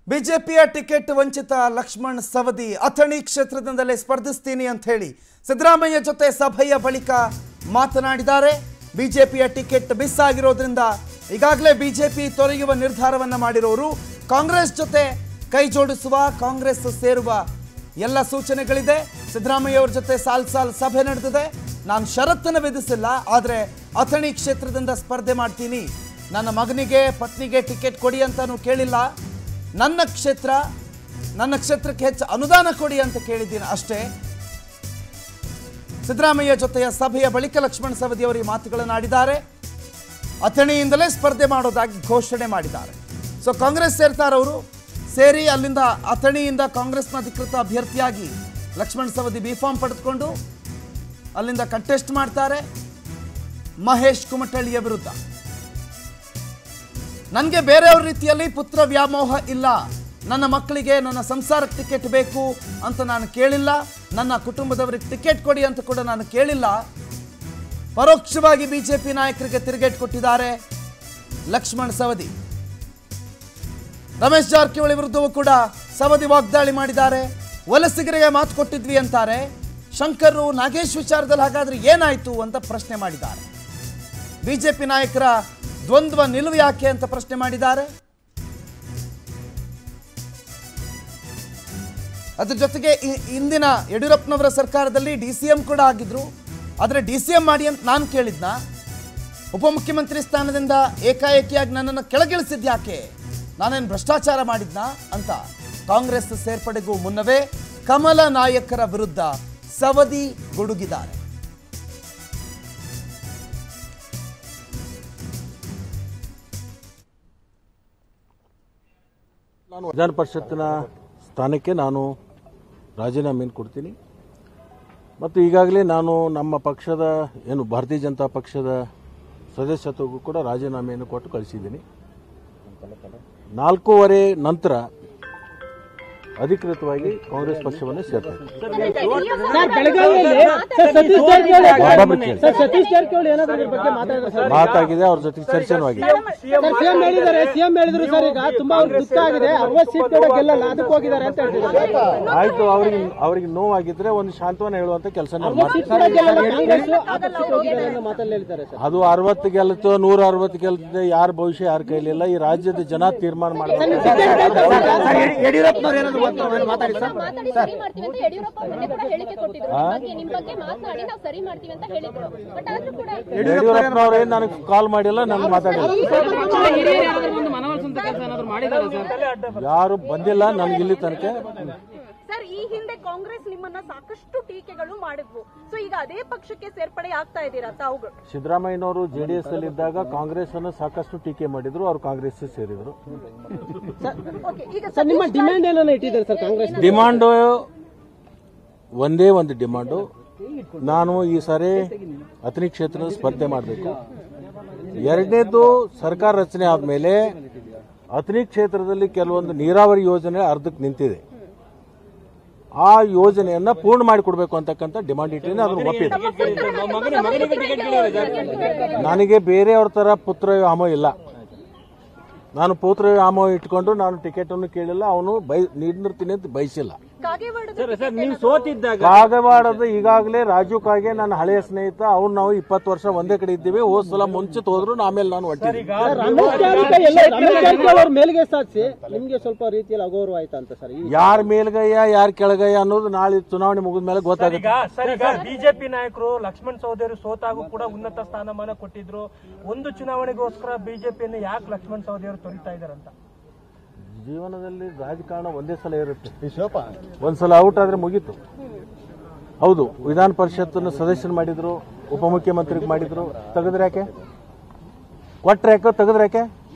ಬಿಜೆಪಿಯ ಟಿಕೆಟ್ ವಂಚಿತ ಲಕ್ಷ್ಮಣ್ ಸವದಿ ಅಥಣಿ ಕ್ಷೇತ್ರದಿಂದಲೇ ಸ್ಪರ್ಧಿಸ್ತೀನಿ ಅಂತ ಹೇಳಿ ಸಿದ್ದರಾಮಯ್ಯ ಜೊತೆ ಸಭೆಯ ಬಳಿಕ ಮಾತನಾಡಿದ್ದಾರೆ ಬಿಜೆಪಿಯ ಟಿಕೆಟ್ ಮಿಸ್ ಆಗಿರೋದ್ರಿಂದ ಈಗಾಗಲೇ ಬಿಜೆಪಿ ತೊರೆಯುವ ನಿರ್ಧಾರವನ್ನ ಮಾಡಿರೋರು ಕಾಂಗ್ರೆಸ್ ಜೊತೆ ಕೈ ಜೋಡಿಸುವ ಕಾಂಗ್ರೆಸ್ ಸೇರುವ ಎಲ್ಲ ಸೂಚನೆಗಳಿದೆ ಸಿದ್ದರಾಮಯ್ಯ ಅವ್ರ ಜೊತೆ ಸಾಲ್ ಸಾಲ್ ಸಭೆ ನಡೆದಿದೆ ನಾನು ಷರತ್ತನ್ನು ವಿಧಿಸಿಲ್ಲ ಆದರೆ ಅಥಣಿ ಕ್ಷೇತ್ರದಿಂದ ಸ್ಪರ್ಧೆ ಮಾಡ್ತೀನಿ ನನ್ನ ಮಗನಿಗೆ ಪತ್ನಿಗೆ ಟಿಕೆಟ್ ಕೊಡಿ ಅಂತಾನು ಕೇಳಿಲ್ಲ ನನ್ನ ಕ್ಷೇತ್ರ ನನ್ನ ಕ್ಷೇತ್ರಕ್ಕೆ ಹೆಚ್ಚು ಅನುದಾನ ಕೊಡಿ ಅಂತ ಕೇಳಿದ್ದೀನಿ ಅಷ್ಟೇ ಸಿದ್ದರಾಮಯ್ಯ ಜೊತೆಯ ಸಭೆಯ ಬಳಿಕ ಲಕ್ಷ್ಮಣ ಸವದಿ ಅವರು ಈ ಮಾತುಗಳನ್ನು ಆಡಿದ್ದಾರೆ ಅಥಣಿಯಿಂದಲೇ ಸ್ಪರ್ಧೆ ಮಾಡೋದಾಗಿ ಘೋಷಣೆ ಮಾಡಿದ್ದಾರೆ ಸೊ ಕಾಂಗ್ರೆಸ್ ಸೇರ್ತಾರವರು ಸೇರಿ ಅಲ್ಲಿಂದ ಅಥಣಿಯಿಂದ ಕಾಂಗ್ರೆಸ್ನ ಅಧಿಕೃತ ಅಭ್ಯರ್ಥಿಯಾಗಿ ಲಕ್ಷ್ಮಣ ಸವದಿ ಬಿ ಫಾರ್ಮ್ ಪಡೆದುಕೊಂಡು ಅಲ್ಲಿಂದ ಕಂಟೆಸ್ಟ್ ಮಾಡ್ತಾರೆ ಮಹೇಶ್ ಕುಮಟಳ್ಳಿಯ ವಿರುದ್ಧ ನನಗೆ ಬೇರೆಯವ್ರ ರೀತಿಯಲ್ಲಿ ಪುತ್ರ ವ್ಯಾಮೋಹ ಇಲ್ಲ ನನ್ನ ಮಕ್ಕಳಿಗೆ ನನ್ನ ಸಂಸಾರಕ್ಕೆ ಟಿಕೆಟ್ ಬೇಕು ಅಂತ ನಾನು ಕೇಳಿಲ್ಲ ನನ್ನ ಕುಟುಂಬದವರಿಗೆ ಟಿಕೆಟ್ ಕೊಡಿ ಅಂತ ಕೂಡ ನಾನು ಕೇಳಿಲ್ಲ ಪರೋಕ್ಷವಾಗಿ ಬಿಜೆಪಿ ನಾಯಕರಿಗೆ ತಿರುಗೇಟ್ ಕೊಟ್ಟಿದ್ದಾರೆ ಲಕ್ಷ್ಮಣ್ ಸವದಿ ರಮೇಶ್ ಜಾರಕಿಹೊಳಿ ವಿರುದ್ಧವೂ ಕೂಡ ಸವದಿ ವಾಗ್ದಾಳಿ ಮಾಡಿದ್ದಾರೆ ವಲಸಿಗರಿಗೆ ಮಾತು ಕೊಟ್ಟಿದ್ವಿ ಅಂತಾರೆ ಶಂಕರ್ ನಾಗೇಶ್ ವಿಚಾರದಲ್ಲಿ ಹಾಗಾದ್ರೆ ಏನಾಯ್ತು ಅಂತ ಪ್ರಶ್ನೆ ಮಾಡಿದ್ದಾರೆ ಬಿಜೆಪಿ ನಾಯಕರ ದ್ವಂದ್ವ ನಿಲುವು ಯಾಕೆ ಅಂತ ಪ್ರಶ್ನೆ ಮಾಡಿದ್ದಾರೆ ಅದ್ರ ಜೊತೆಗೆ ಇ- ಇಂದಿನ ಯಡಿಯೂರಪ್ಪನವರ ಸರ್ಕಾರದಲ್ಲಿ ಡಿ ಸಿ ಎಂ ಕೂಡ ಆಗಿದ್ರು ಆದರೆ ಡಿ ಸಿ ಎಂ ಮಾಡಿ ಅಂತ ನಾನು ಕೇಳಿದ್ನ ಉಪಮುಖ್ಯಮಂತ್ರಿ ಸ್ಥಾನದಿಂದ ಏಕಾಏಕಿಯಾಗಿ ನನ್ನನ್ನು ಕೆಳಗಿಳಿಸಿದ್ ಯಾಕೆ ನಾನೇನು ಭ್ರಷ್ಟಾಚಾರ ಮಾಡಿದ್ನಾ ಅಂತ ಕಾಂಗ್ರೆಸ್ ಸೇರ್ಪಡೆಗೂ ಮುನ್ನವೇ ಕಮಲ ನಾಯಕರ ವಿರುದ್ಧ ಸವದಿ ಗುಡುಗಿದ್ದಾರೆ ನಾನು ವಿಧಾನ ಪರಿಷತ್ತಿನ ಸ್ಥಾನಕ್ಕೆ ನಾನು ರಾಜೀನಾಮೆಯನ್ನು ಕೊಡ್ತೀನಿ ಮತ್ತು ಈಗಾಗಲೇ ನಾನು ನಮ್ಮ ಪಕ್ಷದ ಏನು ಭಾರತೀಯ ಜನತಾ ಪಕ್ಷದ ಸದಸ್ಯತ್ವಕ್ಕೂ ಕೂಡ ರಾಜೀನಾಮೆಯನ್ನು ಕೊಟ್ಟು ಕಳಿಸಿದ್ದೀನಿ ನಾಲ್ಕೂವರೆ ನಂತರ ಅಧಿಕೃತವಾಗಿ ಕಾಂಗ್ರೆಸ್ ಪಕ್ಷವನ್ನು ಸೇರ್ತೇನೆ ಸರ್ ಬೆಳಗಾವಿಯಲ್ಲಿ ಸರ್ ಸತೀಶ್ ಜಾರಕಿಹೊಳಿ ಬಾಬಾಬ್ ಕೇಳಿ. ಸರ್ ಸತೀಶ್ ಜಾರಕಿಹೊಳಿ ಏನಾದ್ರು ಇದ್ರ ಬಗ್ಗೆ ಮಾತಾಡಿದ್ರೆ ಸರ್ ಮಾತಾಗಿದೆ ಅವ್ರ ಜೊತೆಗೆ ಚರ್ಚೆನೂ ಆಗಿದೆ ಸರ್ ಸಿಎಂ ಹೇಳಿದ್ದಾರೆ ಸಿಎಂ ಹೇಳಿದ್ರು ಸರ್ ಈಗ ತುಂಬಾ ಅವ್ರಿಗೆ ದುಃಖ ಆಗಿದೆ ಅರವತ್ತು ಸೀಟ್ ಕೂಡ ಗೆಲ್ಲಲ್ಲ ಅದಕ್ಕೆ ಹೋಗಿದ್ದಾರೆ ಅಂತ ಹೇಳ್ತಿದ್ದಾರೆ ಆಯ್ತು ಅವ್ರಿಗೆ ಅವ್ರಿಗೆ ನೋವಾಗಿದ್ರೆ ಒಂದು ಶಾಂತವನ್ನ ಹೇಳುವಂತ ಕೆಲಸ ಅರವತ್ತು ಸೀಟ್ ಕೂಡ ಗೆಲ್ಲಲ್ಲ ಕಾಂಗ್ರೆಸ್ ಆ ಪಕ್ಷಕ್ಕೆ ಹೋಗಿದ್ದಾರೆ ಅನ್ನೋ ಮಾತಲ್ಲಿ ಹೇಳಿದ್ದಾರೆ ಸರ್ ಅದು ಅರವತ್ತು ಗೆಲ್ತೋ ನೂರ ಅರವತ್ತು ಗೆಲ್ತದೆ ಯಾರ ಭವಿಷ್ಯ ಯಾರ ಕೈಲಿಲ್ಲ ಈ ರಾಜ್ಯದ ಜನ ತೀರ್ಮಾನ ಮಾಡಬೇಕು ಯಡಿಯೂರಪ್ಪನವ್ರು ಏನಾದ್ರು ಮಾತಾಡಿ ಮಾತಾಡಿ ಸರಿ ಮಾಡ್ತೀವಿ ಅಂತ ಯಡಿಯೂರಪ್ಪ ಮೊನ್ನೆ ಕೂಡ ಹೇಳಿಕೆ ಕೊಟ್ಟಿದ್ರು ನಿಮ್ ಬಗ್ಗೆ ನಿಮ್ ಬಗ್ಗೆ ಮಾತನಾಡಿ ನಾವು ಸರಿ ಮಾಡ್ತೀವಿ ಅಂತ ಹೇಳಿದ್ರು ಬಟ್ ಆದ್ರೂ ಕೂಡ ಯಡಿಯೂರಪ್ಪನವ್ರು ಏನ್ ನನಗೆ ಕಾಲ್ ಮಾಡಿಲ್ಲ ನಾನು ಮಾತಾಡಿಲ್ಲ ಯಾರು ಬಂದಿಲ್ಲ ನನಗೆ ಇಲ್ಲಿ ತನಕ ಸರ್ ಈ ಹಿಂದೆ ಕಾಂಗ್ರೆಸ್ ನಿಮ್ಮನ್ನ ಸಾಕಷ್ಟು ಟೀಕೆಗಳು ಮಾಡಿದ್ವು ಸೊ ಈಗ ಅದೇ ಪಕ್ಷಕ್ಕೆ ಸೇರ್ಪಡೆ ಆಗ್ತಾ ಇದ್ದೀರಾ ತಾವುಗಳು ಸಿದ್ದರಾಮಯ್ಯನವರು ಜೆಡಿಎಸ್ ಅಲ್ಲಿ ಇದ್ದಾಗ ಕಾಂಗ್ರೆಸ್ ಅನ್ನು ಸಾಕಷ್ಟು ಟೀಕೆ ಮಾಡಿದ್ರು ಅವ್ರು ಕಾಂಗ್ರೆಸ್ ಸೇರಿದ್ರು ಓಕೆ ಈಗ ಸರ್ ನಿಮ್ಮ ಡಿಮ್ಯಾಂಡ್ ಏನಾನ ಇಟ್ಟಿದ್ದಾರೆ ಸರ್ ಕಾಂಗ್ರೆಸ್ ಡಿಮಾಂಡು ಒಂದೇ ಒಂದು ಡಿಮಾಂಡು ನಾನು ಈ ಸಾರಿ ಅಥಣಿ ಕ್ಷೇತ್ರದ ಸ್ಪರ್ಧೆ ಮಾಡಬೇಕು ಎರಡನೇದು ಸರ್ಕಾರ ರಚನೆ ಆದಮೇಲೆ ಅಥಣಿ ಕ್ಷೇತ್ರದಲ್ಲಿ ಕೆಲವೊಂದು ನೀರಾವರಿ ಯೋಜನೆ ಅರ್ಧಕ್ಕೆ ನಿಂತಿದೆ ಆ ಯೋಜನೆಯನ್ನ ಪೂರ್ಣ ಮಾಡಿಕೊಡ್ಬೇಕು ಅಂತಕ್ಕಂಥ ಡಿಮಾಂಡ್ ಇಟ್ಟಿದ್ದೀನಿ ಅದನ್ನು ಒಪ್ಪಿದೆ ನನಗೆ ಬೇರೆಯವ್ರ ತರ ಪುತ್ರ ವ್ಯಾಮೋಹ ಇಲ್ಲ ನಾನು ಪುತ್ರ ವ್ಯಾಮೋಹ ಇಟ್ಕೊಂಡು ನಾನು ಟಿಕೆಟ್ ಅನ್ನು ಕೇಳಿಲ್ಲ ಅವನು ಬೈ ನೀಡಿರ್ತೀನಿ ಅಂತ ಬಯಸಿಲ್ಲ ಕಾಗೇವಾಡದ ನೀವು ಸೋತಿದ್ದಾಗ ಕಾಗವಾಡದ ಈಗಾಗಲೇ ರಾಜು ಕಾಗೆ ನನ್ನ ಹಳೆಯ ಸ್ನೇಹಿತ ಅವ್ನು ನಾವು ಇಪ್ಪತ್ತು ವರ್ಷ ಒಂದೇ ಕಡೆ ಇದ್ದೀವಿ ಹೋದ್ ಸಲ ಮುಂಚಿತ ಹೋದ್ರು ಆಮೇಲೆ ನಾನು ಹೊಟ್ಟಿದ್ದೀನಿ ರಮೇಶ್ ಜಾರಕಿಹೊಳಿ ಎಲ್ಲ ರಮೇಶ್ ಜಾರಕಿಹೊಳಿ ಅವ್ರ ಮೇಲ್ಗೆ ಸಾಧಿಸಿ ನಿಮ್ಗೆ ಸ್ವಲ್ಪ ರೀತಿಯಲ್ಲಿ ಅಗೌರವ ಆಯ್ತಾ ಅಂತ ಸರ್ ಈ ಯಾರ ಮೇಲ್ಗಯ್ಯ ಯಾರ ಕೆಳಗಯ್ಯ ಅನ್ನೋದು ನಾಳೆ ಚುನಾವಣೆ ಮುಗಿದ ಮೇಲೆ ಗೊತ್ತಾಗುತ್ತೆ ಈಗ ಸರ್ ಈಗ ಬಿಜೆಪಿ ನಾಯಕರು ಲಕ್ಷ್ಮಣ್ ಸಹೋದರಿ ಸೋತಾಗೂ ಕೂಡ ಉನ್ನತ ಸ್ಥಾನಮಾನ ಕೊಟ್ಟಿದ್ರು ಒಂದು ಚುನಾವಣೆಗೋಸ್ಕರ ಬಿಜೆಪಿಯನ್ನು ಯಾಕೆ ಲಕ್ಷ್ಮಣ್ ಸಹೋದರಿ ತೊರಿತಾ ಇದಾರಂತ ಜೀವನದಲ್ಲಿ ರಾಜಕಾರಣ ಒಂದೇ ಸಲ ಇರುತ್ತೆ ಒಂದ್ಸಲ ಔಟ್ ಆದ್ರೆ ಮುಗೀತು ಹೌದು ವಿಧಾನ ಪರಿಷತ್ತನ್ನು ಸದಸ್ಯರು ಮಾಡಿದ್ರು ಉಪಮುಖ್ಯಮಂತ್ರಿಗೆ ಮಾಡಿದ್ರು ತೆಗೆದ್ರೆ ಯಾಕೆ ಕೊಟ್ರೆ ಯಾಕೆ ತೆಗೆದ್ರೆ ಯಾಕೆ